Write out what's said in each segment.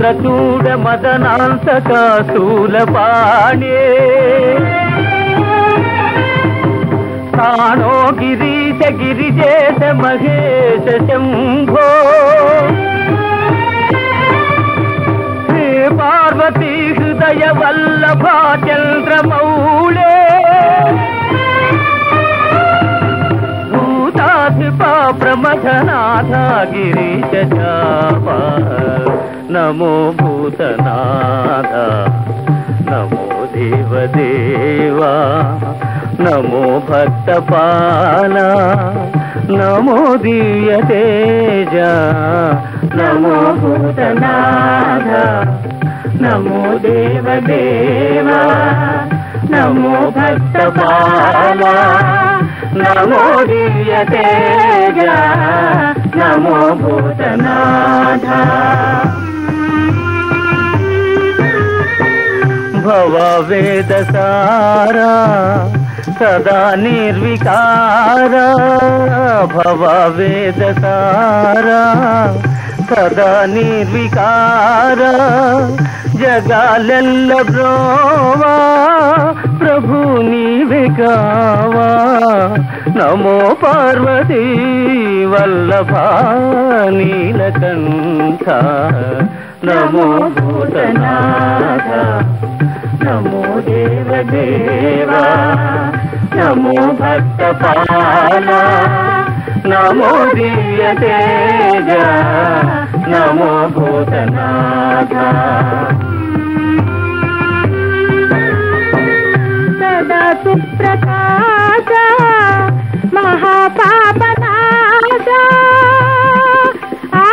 చంద్రచూడ మదనాంతక శూలపాణే స్థానో గిరీశ గిరిజేశ మహేశ శంభో శ్రీ పార్వతీ హృదయ వల్లభ చంద్రమౌళే భూతాధిపా ప్రమథనాథ గిరీశ చాప నమో భూతనాథ నమో దేవదేవా నమో భక్తపాల నమో దివ్య తేజ నమో భూతనాథ నమో దేవదేవా నమో భక్తపాల నమో దివ్య తేజ నమో భూతనాథ భవ వేద సారా సదా నిర్వికార భవ వేద సారా సదా నిర్వికార జగాలెల్ల బ్రోవా ప్రభు నీవే కావా నమో పార్వతీ వల్లభ నీలకంఠ నమో భూతనాథ నమో దేవదేవా నమో భక్తపాల నమో దివ్య తేజ నమో భూతనాథ సదా సుప్రకాశ మహాపాపనాశ ఆ,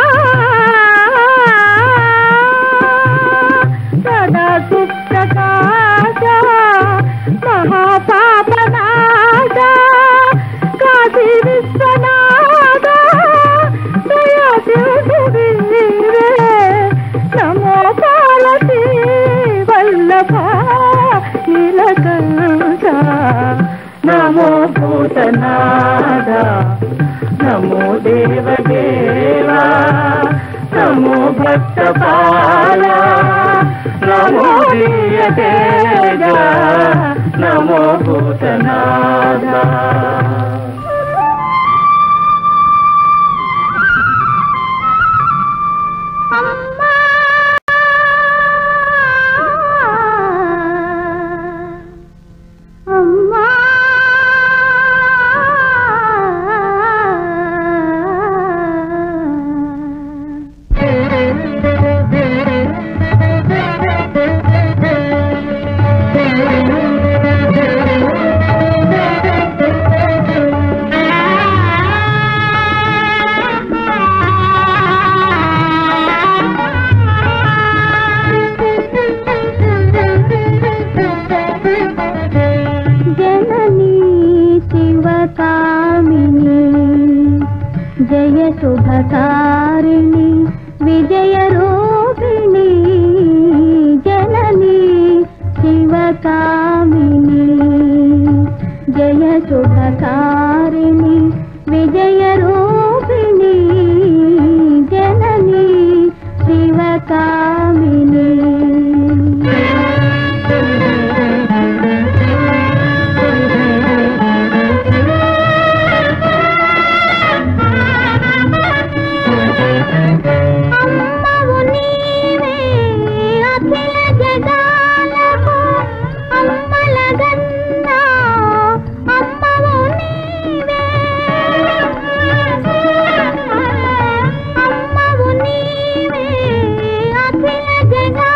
సదా సుప్రకాశ మహాపాపనాశ కాశీ విశ్వనాథ దయా వీరే నమో పాలతి వల్లభ నీలకంఠ నమో భూతనాథ నమో దేవదేవా నమో భక్తపాల నమో దివ్య తేజ నమో భూతనాథ అమ్మా అమ్మా జననీ శివకామిని జయ శుభకారిణి విజయ రూపిణి జననీ శివకామిని జయ శుభకారిణి విజయ రూపిణి జననీ శివకామిని అమ్మవు నీవే అఖిల జగాలకు అమ్మలగన్నా అమ్మవు నీవే అమ్మవు నీవే అఖిల జగా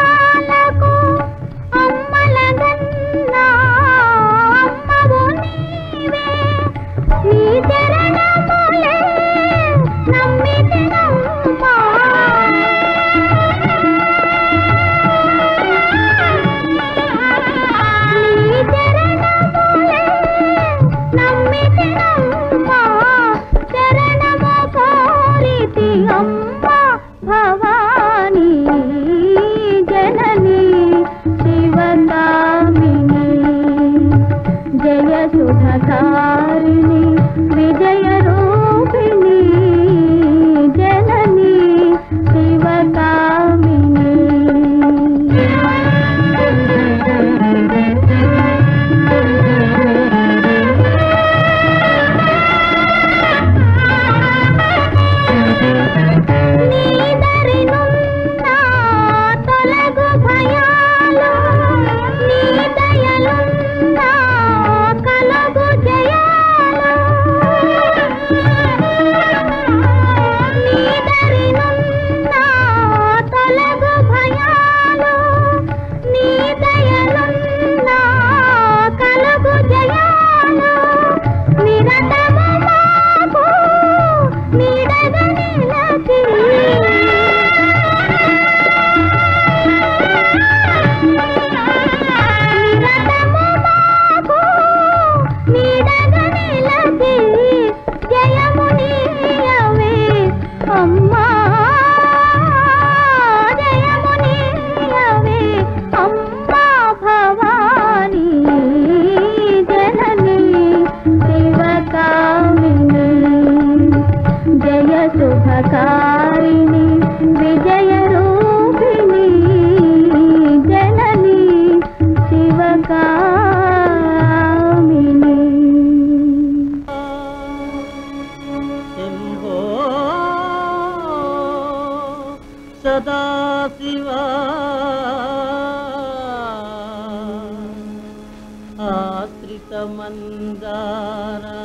మందారా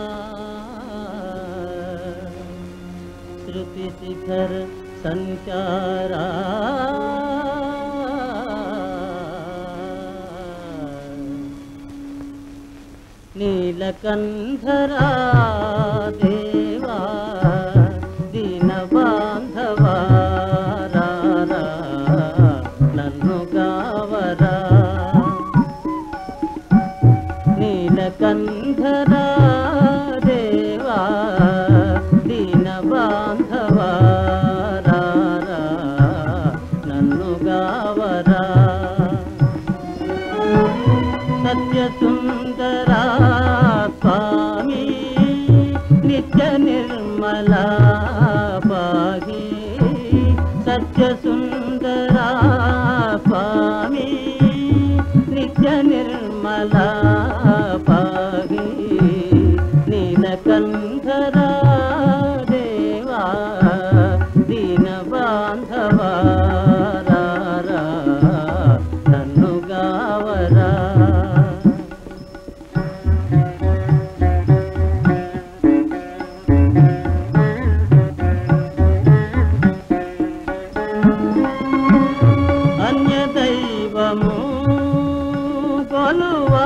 శృతి శిఖర సంచారా నీలకంధరా దేవా దీన బాంధవా రా, రా, నన్ను కావరా నీలకంధరా దేవా దీన బాంధవా రా, రా, నన్ను గావరా సత్యసుందరా స్వామి నిత్య నిర్మలా పాహి సత్యసుందరా స్వామి నిత్య నిర్మలా పాహి నీలకంధరా దేవా దీన బాంధవా రా, రా, నన్ను గావరా అన్య దైవము కొలువా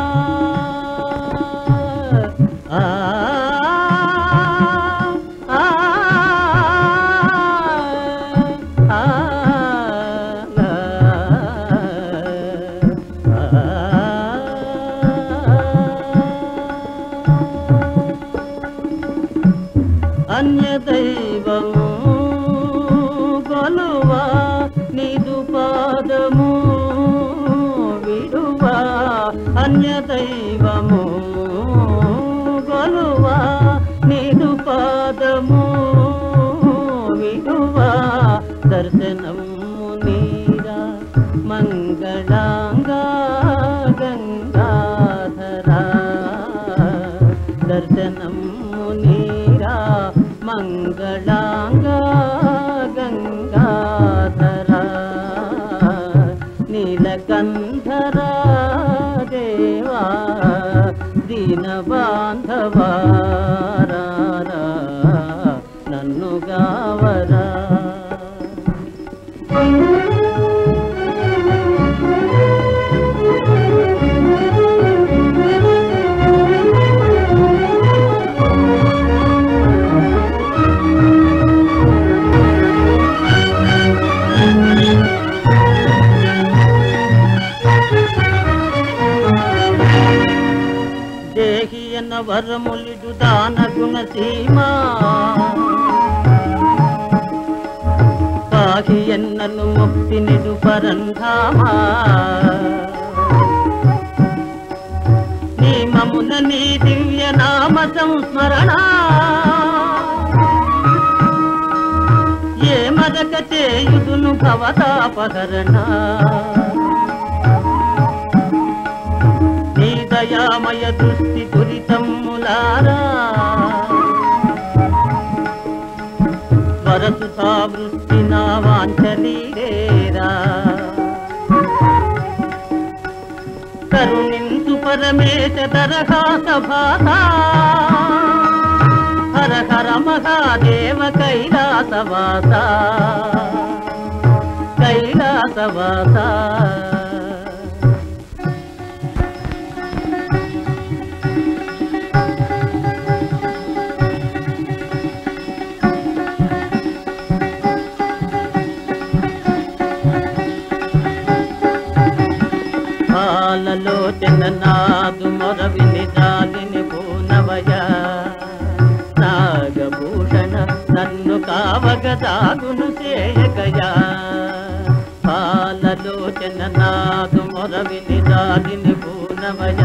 ఆ, ఆ, ఆ, అన్య దైవము కొలువా నిదు పాదము విడువా అన్య దైవము కొలువా నిదు పాదము విడువా దర్శనము నీరా మంగళాంగా గంగాధరా దర్శనము నీరా మంగళాంగా గంగాధరా నీలకంధరా దేవా దీన బాంధవా రా, రా, నన్ను గావరా దేహి అన్న వరములిడు దాన గుణ సీమా పాహి ఎన్నను ముక్తి నిడు పరంధామా నీ మమున నీ దివ్య నామ సంస్మరణ ఏ మదక చేయుదును భవతాపహరణ నీ దయామయ దృష్టి దురితమ్ములారా వరసు సావృష్టి నా వాంఛనీరేరా కరుణింతు పరమేశ దరహాస భాష హర హర మహాదేవ కైలాసవాస కైలాసవాస పాలలో నాదు మొరవిని జాలిని పూనవయ నాగభూషణ నన్ను కావగదాగును చేయకయా పాలలో నాదు మొరవిని జాలిని పూనవయ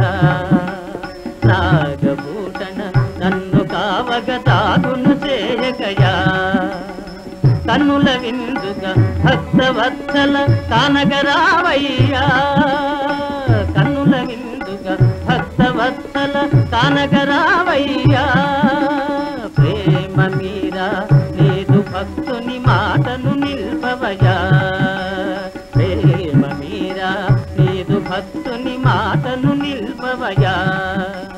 నాగభూషణ నన్ను కావగదాగును చేయకయా కన్నుల విందుగా భక్తవత్సల కానగరావయ్యా కన్నుల విందుగా భక్తవత్సల కానగరావయ్యా ప్రేమ మీరా లేదు భక్తుని మాటను నిల్పవయా ప్రేమ మీరా లేదు భక్తుని మాటను నిల్పవయా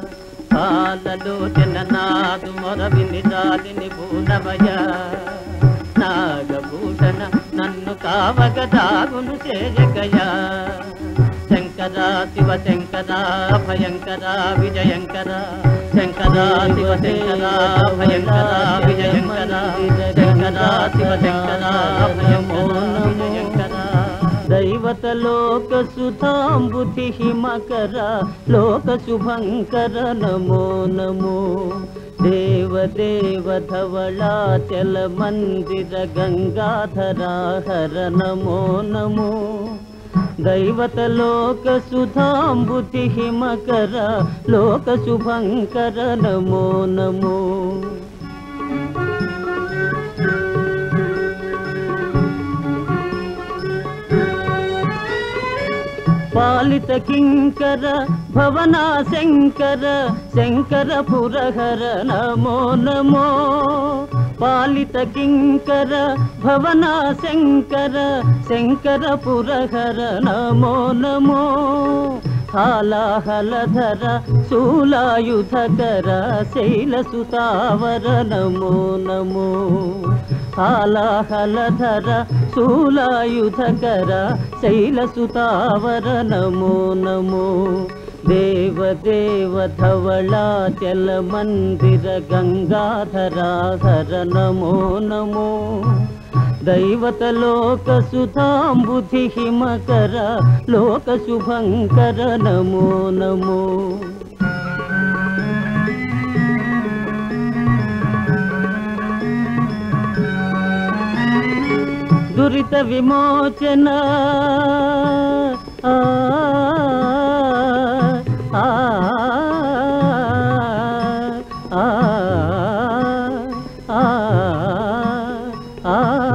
దాగును చేయకయా శంకర శివ శంకర భయంకర విజయంకర శంకర శివ శంకర భయంకర విజయంకర శంకర శివ శంకర భయంకర విజయంకర దైవత లోక సుధాంబుధి హిమకర లోక శుభంకర నమో నమో దేవ దేవ ధవళాచల మందిర గంగాధరా హర నమో నమో దైవత లోక సుధాంబుతి హిమకర లోక శుభంకర నమో నమో పాలిత కింకర భవనా శంకర శంకర పురహర నమో నమో పాలిత కింకర భవనా శంకర శంకర పురహర నమో నమో హాలాహలధర శూలాయుధకర శైలసుతావర నమో నమో హాలాహలధర శూలాయుధకర శైలసుతావర నమో నమో దేవ దేవ ధవళాచల మందిర గంగాధరా హర నమో నమో దైవత లోక సుధాంబుధి హిమకర లోక శుభంకర నమో నమో దురిత విమోచన ఆ, ఆ, ఆ, ఆ, ఆ,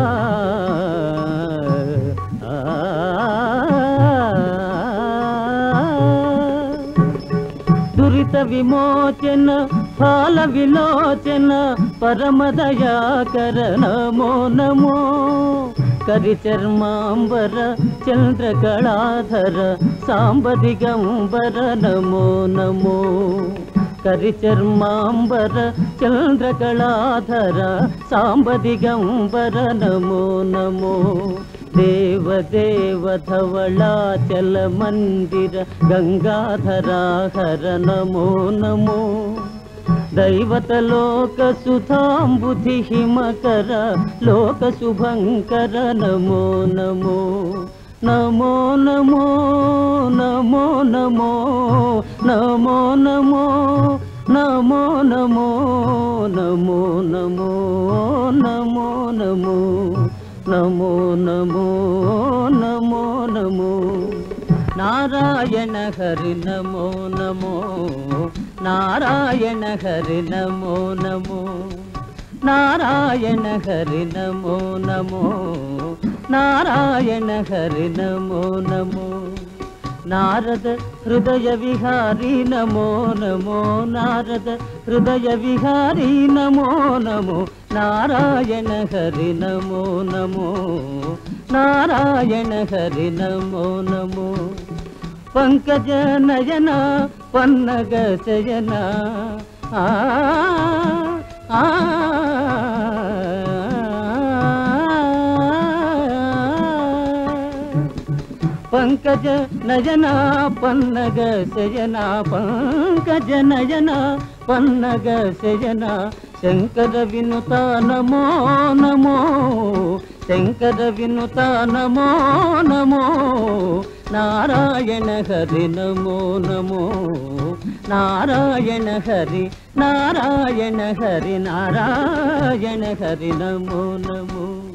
దురిత విమోచన ఫాల విలోచన పరమదయాకర నమో నమో కరిచర్మాంబర చంద్రకళాధర సాంబదిగంబర నమో నమో కరిచర్మాంబర చంద్రకళాధర సాంబదిగంబర నమో నమో దేవ దేవ ధవళాచల మందిర గంగాధరా హర నమో నమో దైవత లోక సుధాంబుధి హిమకర లోక శుభంకర నమో నమో నమో నమో నమో నమో నమో నమో నమో నమో నమో నమో నమో నమో నమో నమో నమో నమో నారాయణ హరి నమో నమో నారాయణ హరి నమో నమో నారాయణ హరి నమో నమో నారాయణ హరి నమో నమో నారద హృదయ విహారీ నమో నమో నారద హృదయ విహారీ నమో నమో నారాయణ హరి నమో నమో నారాయణ హరి నమో నమో పంకజ నయన పన్నగ శయన ఆ ఆ పంకజ నయన పన్నగ శయన పంకజ నయన పన్నగ శయన శంకర వినుత నమో నమో శంకర వినుత నమో నమో నారాయణ హరి నమో నమో నారాయణ హరి నారాయణ హరి నారాయణ హరి నమో నమో